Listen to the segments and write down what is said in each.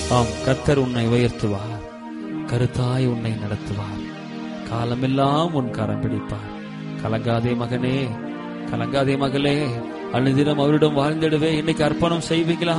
ஆம் கர்த்தர் உன்னை உயர்த்துவார் கருத்தாய் உன்னை நடத்துவார் காலமெல்லாம் உன் கரம் பிடிப்பார் கலங்காதே மகனே கலங்காதே மகளே அனுதினம் அவரிடம் வாழ்ந்திடவே இன்னைக்கு அர்ப்பணம் செய்வீங்களா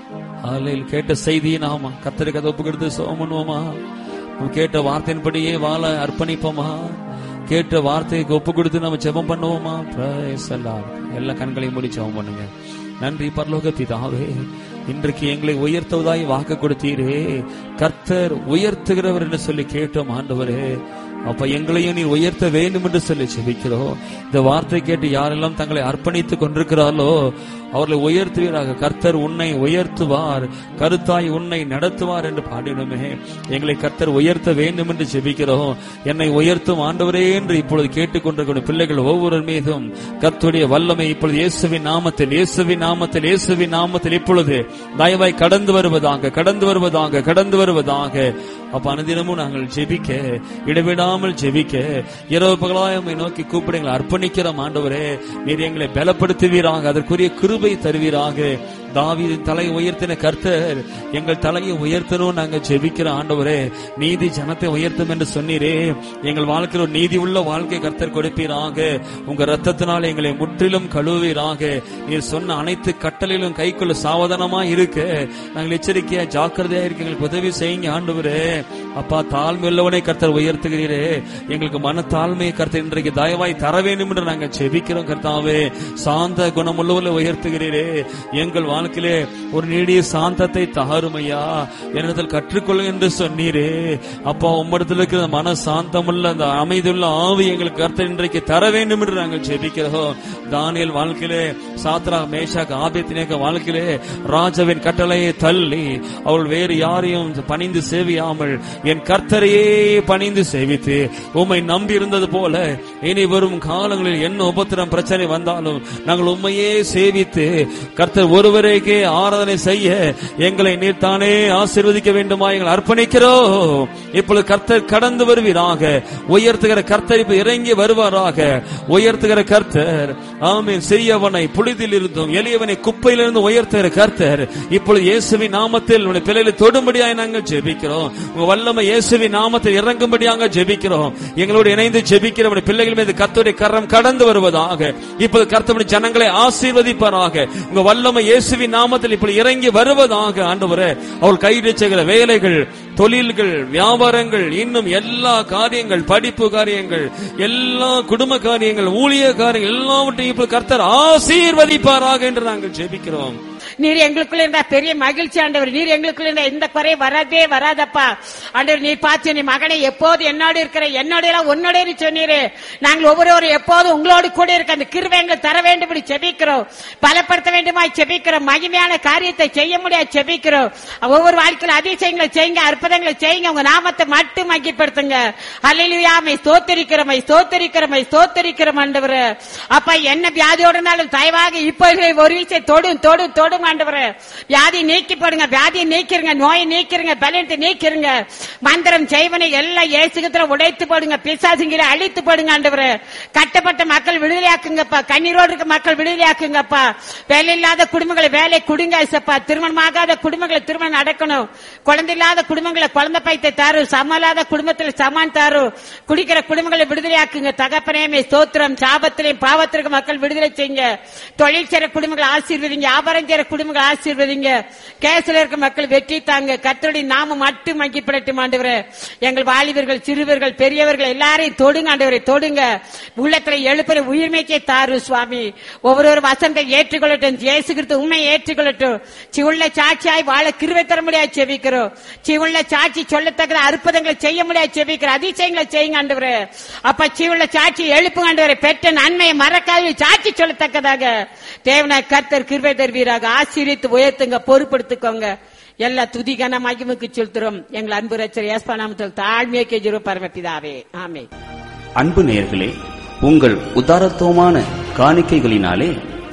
ஆலையில் கேட்ட செய்தியை நாம கத்தருக்கு அதை ஒப்பு கொடுத்து சோம் பண்ணுவோமா நம்ம கேட்ட வார்த்தையின்படியே வாழ அர்ப்பணிப்போமா கேட்ட வார்த்தைக்கு ஒப்பு கொடுத்து நம்ம ஜெபம் பண்ணுவோமா Praise the Lord. எல்லா கண்களையும் மூடி ஜெபம் பண்ணுங்க நன்றி பரலோக பிதாவே இன்றைக்கு எங்களை உயர்த்துவதாய் வாக்கு கொடுத்தீரே கர்த்தர் உயர்த்துகிறவர் என்று சொல்லி கேட்டோம் ஆண்டவரே அப்ப எங்களையும் நீ உயர்த்த வேண்டும் என்று சொல்லி செபிக்கிறோம் இந்த வார்த்தை கேட்டு யாரெல்லாம் தங்களை அர்ப்பணித்துக் கொண்டிருக்கிறார்களோ அவர்களை உயர்த்துவீராக கர்த்தர் உன்னை உயர்த்துவார் கருத்தாய் உன்னை நடத்துவார் என்று பாடினோமே எங்களை கர்த்தர் உயர்த்த வேண்டும் என்று செபிக்கிறோம் என்னை உயர்த்தும் ஆண்டவரே என்று இப்பொழுது கேட்டுக்கொண்டிருக்கிற பிள்ளைகள் ஒவ்வொரு மீதும் கர்த்தருடைய வல்லமை இப்பொழுது இயேசுவின் நாமத்தில் இயேசுவின் நாமத்தில் இயேசுவின் நாமத்தில் இப்பொழுது தயவாய் கடந்து வருவதாக கடந்து வருவதாக கடந்து வருவதாக அப்ப அனுதினமும் நாங்கள் ஜெபிக்க இடைவிடாமல் ஜெபிக்க இரவு பகலாய் உம்மை நோக்கி கூப்பிட எங்களை அர்ப்பணிக்கிறோம் ஆண்டவரே நீர் எங்களை பலப்படுத்துவீராக அதற்குரிய கிருபை தருவீராக தாவீதின் தலை உயர்த்தின கர்த்தர் எங்கள் தலையை உயர்த்தணும் நாங்க ஜெபிக்கிற ஆண்டவரே நீதி ஜனத்தை உயர்த்தும் என்று சொன்னீரே எங்கள் வாழ்க்கையில் ஒரு நீதி உள்ள வாழ்க்கை கர்த்தர் கொடுப்பீராக உங்க ரத்தத்தினால் எங்களை முற்றிலும் கழுவீராக நீர் சொன்ன அனைத்து கட்டளையிலும் கைக்குள்ள சாவதானமா இருக்க நாங்கள் எச்சரிக்கையா ஜாக்கிரதையா இருக்க எங்களுக்கு உதவி செய்யுங்க ஆண்டவரே அப்பா தாழ்மை உள்ளவனை கர்த்தர் உயர்த்துகிறீரே எங்களுக்கு மன தாழ்மையை கர்த்தர் இன்றைக்கு தயவாய் தர வேண்டும் என்று நாங்கள் ஜெபிக்கிறோம் கர்த்தாவே சாந்த குணமுள்ளவர்களை உயர்த்துகிறீரே எங்கள் வாழ்க்கையிலே ஒரு நீடிய சாந்தத்தை தாருமையா என்னிடத்தில் கற்றுக்கொள்ள என்று சொன்னீரே அப்பா உம்மிடத்தில் இருக்கிற அந்த மன சாந்தமுள்ள அந்த அமைதியுள்ள ஆவி எங்களுக்கு கர்த்தர் இன்றைக்கு தர வேண்டும் என்று நாங்கள் ஜெபிக்கிறோம் தானியல் வாழ்க்கையிலே சாத்ரா மேஷாக் ஆபேத்தினேக வாழ்க்கையிலே ராஜாவின் கட்டளையை தள்ளி அவள் வேறு யாரையும் பணிந்து சேவியாமல் என் கர்த்தரையே பணிந்து சேவித்து உம்மை நம்பி இருந்தது போல இனி வரும் காலங்களில் என்ன உபத்திரம் பிரச்சனை வந்தாலும் நாங்கள் உண்மையே சேவித்து கர்த்தர் ஒருவருக்கே ஆராதனை செய்ய எங்களை நீர் தானே ஆசீர்வதிக்க வேண்டுமா எங்களை அர்ப்பணிக்கிறோம் இப்பொழுது கர்த்தர் கடந்து வருவீராக உயர்த்துகிற கர்த்தர் இப்ப இறங்கி வருவாராக உயர்த்துகிற கர்த்தர் ஆமீன் சிறியவனை புழுதில் இருந்தும் எளியவனை குப்பையிலிருந்து உயர்த்துகிற கர்த்தர் இப்பொழுது இயேசுவின் நாமத்தில் உடைய பிள்ளைகளை தொடும்படியாய் நாங்கள் ஜெபிக்கிறோம் உங்க வல்லமை இயேசுவின் நாமத்தில் இறங்கும்படியாக ஜெபிக்கிறோம் எங்களோடு இணைந்து ஜெபிக்கிற உடைய பிள்ளைகள் மீது கர்த்தருடைய கரம் கடந்து வருவதாக இப்போது கர்த்தருடைய ஜனங்களை ஆசீர்வதிப்பாராக உங்க வல்லமை இயேசுவின் நாமத்தில் இப்படி இறங்கி வருவதாக ஆண்டவரே அவள் கைது செய்கிற வேலைகள் தொழில்கள் வியாபாரங்கள் இன்னும் எல்லா காரியங்கள் படிப்பு காரியங்கள் எல்லா குடும்ப காரியங்கள் ஊழிய காரியங்கள் எல்லாவற்றையும் இப்ப கர்த்தர் ஆசீர்வதிப்பாராக என்று நாங்கள் ஜெபிக்கிறோம் நீர் எங்களுக்குள்ள இருந்த பெரிய மகிழ்ச்சி ஆண்டவர் நீர் எங்களுக்குள்ள இருந்த எந்த குறை வரதே வராதப்பா ஆண்டவர் நீர் பார்த்து நீ மகனை எப்போது என்னோடு இருக்கிற என்னோட எல்லாம் உன்னோட இரு சொன்னீரு நாங்கள் ஒவ்வொருவரும் எப்போதும் உங்களோடு கூட இருக்க அந்த கிருபை எங்களுக்கு தர வேண்டும் இப்படி செபிக்கிறோம் பலப்படுத்த வேண்டுமா செபிக்கிறோம் மகிமையான காரியத்தை செய்ய முடியாது செபிக்கிறோம் ஒவ்வொரு வாழ்க்கையில அதிசயங்களை செய்யுங்க அற்புதங்களை செய்யுங்க உங்க நாமத்தை மட்டும் மகிப்படுத்துங்க அல்லையாமை ஸ்தோத்தரிக்கிறமை ஸ்தோத்தரிக்கிறமை ஸ்தோத்தரிக்கிறோம் ஆண்டவர் அப்பா என்ன வியாதியோட இருந்தாலும் தயவாக இப்போ ஒரு விஷயம் தொடும் தொடும் தொடும் ஆண்டவர் வியாதி நீக்கி போடுங்க வியாதியை நீக்கிருங்க நோயை நீக்கிருங்க பலத்தை நீக்கிருங்க மந்திரம் செய்வனை எல்லாம் ஏசுகத்துல உடைத்து போடுங்க பிசாசுங்களை அழித்து போடுங்க ஆண்டவர் கட்டப்பட்ட மக்கள் விடுதலையாக்குங்கப்பா கண்ணீரோடு இருக்க மக்கள் விடுதலையாக்குங்கப்பா வேலை இல்லாத குடும்பங்களை வேலை குடுங்க ஏசப்பா திருமணமாகாத குடும்பங்களை திருமணம் நடக்கணும் குழந்தை இல்லாத குடும்பங்களை குழந்தை பைத்தை தாரு சமலாத குடும்பத்தில் சமான் தாரு குடிக்கிற குடும்பங்களை விடுதலையாக்குங்க தகப்பனேமே ஸ்தோத்திரம் சாபத்திலையும் பாவத்திற்கு மக்கள் விடுதலை செய்யுங்க தொழில் செய்ற குடும்பங்களை ஆசீர்வதிங்க வியாபாரம் செய்யற குடும்பங்களை ஆசீர்வதிங்க கேஸ்ல இருக்க மக்கள் வெற்றி தாங்க கத்தருடைய நாம மட்டும் மங்கிப்படட்டும் ஆண்டவரே எங்கள் வாலிபர்கள் சிறுவர்கள் பெரியவர்கள் எல்லாரையும் தொடுங்க ஆண்டவரை தொடுங்க உள்ளத்துல எழுப்புற உயிர்மைக்கே தாரு சுவாமி ஒவ்வொரு வசந்தை ஏற்றுக்கொள்ளட்டும் இயேசு கிறிஸ்து உண்மை ஏற்றுக்கொள்ளட்டும் சிவுள்ள சாட்சியாய் வாழ கிருவை தர முடியாது செபிக்கிறோம் சிவுள்ள சாட்சி சொல்லத்தக்க அற்புதங்களை செய்ய முடியாது செபிக்கிறோம் அதிசயங்களை செய்யுங்க ஆண்டவரே அப்ப சிவுள்ள சாட்சி எழுப்புங்க ஆண்டவரை பெற்ற நன்மையை மறக்காத சாட்சி சொல்லத்தக்கதாக தேவனா கர்த்தர் கிருபை தருவீராக ஆசீர்வித்து உயர்த்துங்க பொறுப்படுத்திக்கோங்க எல்லா துதிகன மகிமுக்கு செலுத்துறோம் எங்கள் அன்பு ரச்சர் ஏஸ்பா நாமத்தில் தாழ்மையை கெஜிரோ பரமபிதாவே ஆமே அன்பு நேயர்களே உங்கள் உதாரத்துவமான காணிக்கைகளினாலே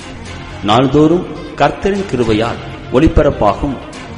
நாள்தோறும் கர்த்தரின் கிருபையால் ஒளிபரப்பாகும்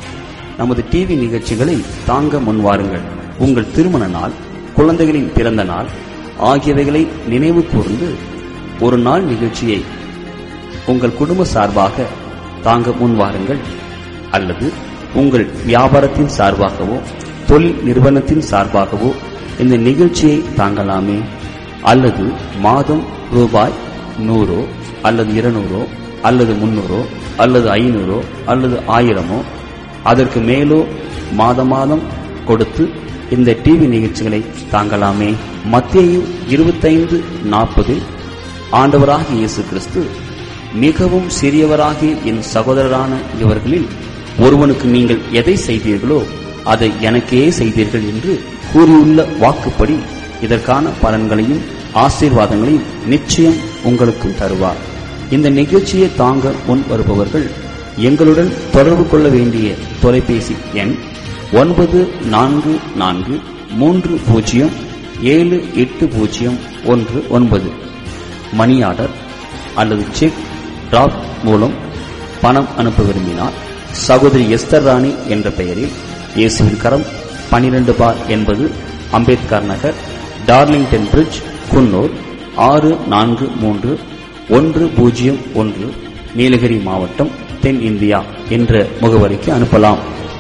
நமது டிவி நிகழ்ச்சிகளை தாங்க முன்வாருங்கள் உங்கள் திருமண நாள் குழந்தைகளின் பிறந்த நாள் ஆகியவைகளை நினைவு கூர்ந்து ஒரு நாள் நிகழ்ச்சியை உங்கள் குடும்ப சார்பாக தாங்க முன்வாருங்கள் அல்லது உங்கள் வியாபாரத்தின் சார்பாகவோ தொழில் நிறுவனத்தின் சார்பாகவோ இந்த நிகழ்ச்சியை தாங்கலாமே அல்லது மாதம் ரூபாய் நூறோ அல்லது இருநூறோ அல்லது முன்னூறோ அல்லது ஐநூறோ அல்லது ஆயிரமோ அதற்கு மேலோ மாத மாதம் கொடுத்து இந்த டிவி நிகழ்ச்சிகளை தாங்கலாமே மத்திய இருபத்தைந்து நாற்பதில் ஆண்டவராகிய இயேசு கிறிஸ்து மிகவும் சிறியவராகிய என் சகோதரரான இவர்களில் ஒருவனுக்கு நீங்கள் எதை செய்தீர்களோ அதை எனக்கே செய்தீர்கள் என்று கூறியுள்ள வாக்குப்படி இதற்கான பலன்களையும் ஆசீர்வாதங்களையும் நிச்சயம் உங்களுக்கும் தருவார் இந்த நிகழ்ச்சியை தாங்க முன் வருபவர்கள் எங்களுடன் தொடர்பு கொள்ள வேண்டிய தொலைபேசி எண் ஒன்பது நான்கு நான்கு மூன்று பூஜ்ஜியம் ஏழு எட்டு பூஜ்ஜியம் ஒன்று ஒன்பது மணி ஆர்டர் அல்லது செக் டிராப் மூலம் பணம் அனுப்ப விரும்பினார் சகோதரி எஸ்தர் ராணி என்ற பெயரில் இயேசுவின் கரம் பனிரெண்டு பார் என்பது அம்பேத்கர் நகர் டார்லிங்டன் பிரிட்ஜ் குன்னூர் ஆறு நான்கு மூன்று ஒன்று பூஜ்ஜியம் ஒன்று நீலகிரி மாவட்டம் தென் இந்தியா என்ற முகவரிக்கு அனுப்பலாம்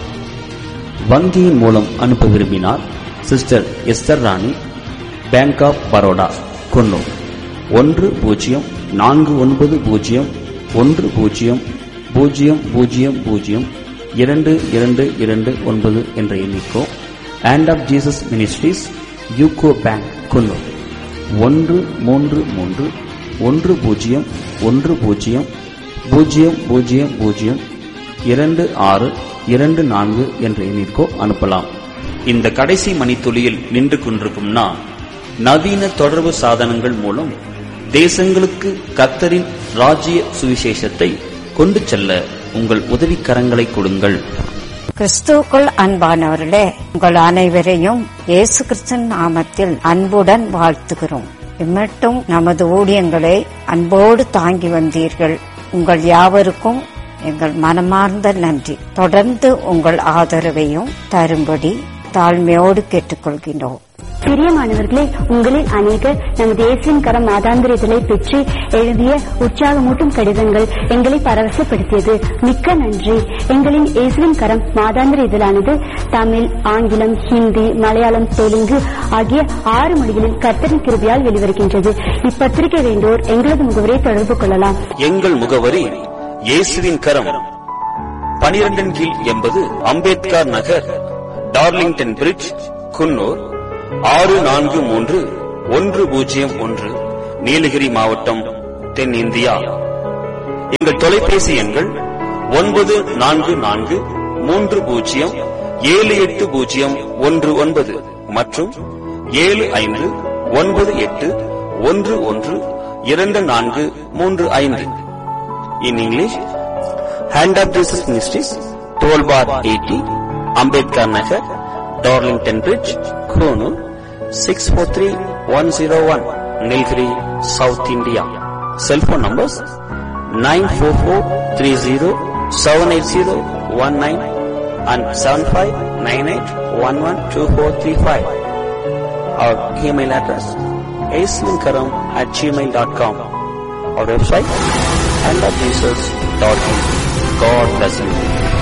வங்கியின் மூலம் அனுப்ப விரும்பினார் sister Esther Rani bank of Baroda Coonoor ஒன்று பூஜ்ஜியம் நான்கு ஒன்பது பூஜ்ஜியம் ஒன்று பூஜ்ஜியம் பூஜ்ஜியம் பூஜ்ஜியம் பூஜ்ஜியம் இரண்டு இரண்டு இரண்டு ஒன்பது என்ற எண்ணிக்கோ Hand of Jesus Ministries UCO bank Coonoor ஒன்று மூன்று மூன்று ஒன்று பூஜ்ஜியம் ஒன்று பூஜ்ஜியம் பூஜ்ஜியம் பூஜ்ஜியம் பூஜ்ஜியம் இரண்டு ஆறு இரண்டு நான்கு என்ற எண்ணிற்கோ அனுப்பலாம் இந்த கடைசி மணித்துளியில் நின்று கொண்டிருக்கும் நான் நவீன தொடர்பு சாதனங்கள் மூலம் தேசங்களுக்கு கத்தரின் ராஜ்ய சுவிசேஷத்தை கொண்டு செல்ல உங்கள் உதவிக்கரங்களை கொடுங்கள் கிறிஸ்துவுக்குள் அன்பானவர்களே உங்கள் அனைவரையும் இயேசு கிறிஸ்தன் நாமத்தில் அன்புடன் வாழ்த்துகிறோம் இம்மட்டும் நமது ஊழியங்களை அன்போடு தாங்கி வந்தீர்கள் உங்கள் யாவருக்கும் எங்கள் மனமார்ந்த நன்றி தொடர்ந்து உங்கள் ஆதரவையும் தரும்படி தாழ்மையோடு கேட்டுக்கொள்கின்றோம் பிரியமானவர்களே உங்களில் அநேகர் நமது இயேசுவின் கரம் மாதாந்திர இதழை பெற்று எழுதிய உற்சாகமூட்டும் கடிதங்கள் எங்களை பரவசப்படுத்தியது மிக்க நன்றி எங்களின் இயேசுவின் கரம் மாதாந்திர இதழானது தமிழ் ஆங்கிலம் ஹிந்தி மலையாளம் தெலுங்கு ஆகிய ஆறு மொழிகளில் கர்த்தரின் கிருபியால் வெளிவருகின்றது இப்பத்திரிகை வேண்டோர் எங்களது முகவரை தொடர்பு கொள்ளலாம் எங்கள் முகவரி இயேசுவின் கரம் பனிரெண்டின் கீழ் எண்பது அம்பேத்கர் நகர் டார்லிங்டன் பிரிட்ஜ் குன்னூர் ஆறு நான்கு மூன்று ஒன்று பூஜ்ஜியம் ஒன்று நீலகிரி மாவட்டம் தென்னிந்தியா எங்கள் தொலைபேசி எண்கள் ஒன்பது நான்கு நான்கு மூன்று பூஜ்ஜியம் ஏழு எட்டு பூஜ்ஜியம் ஒன்று ஒன்பது மற்றும் ஏழு ஐந்து ஒன்பது எட்டு ஒன்று ஒன்று இரண்டு நான்கு மூன்று ஐந்து in English Hand of Jesus Ministries twelve bar eighty Ambedkar Nagar Darlington Bridge Coonoor six four three one zero one Nilgiri South India cellphone numbers nine four four three zero seven eight zero one nine and seven five nine eight one one two four three five our email address ஏஸ்லிங்கரம் at Gmail dot com our website and at Jesus.in. God bless you.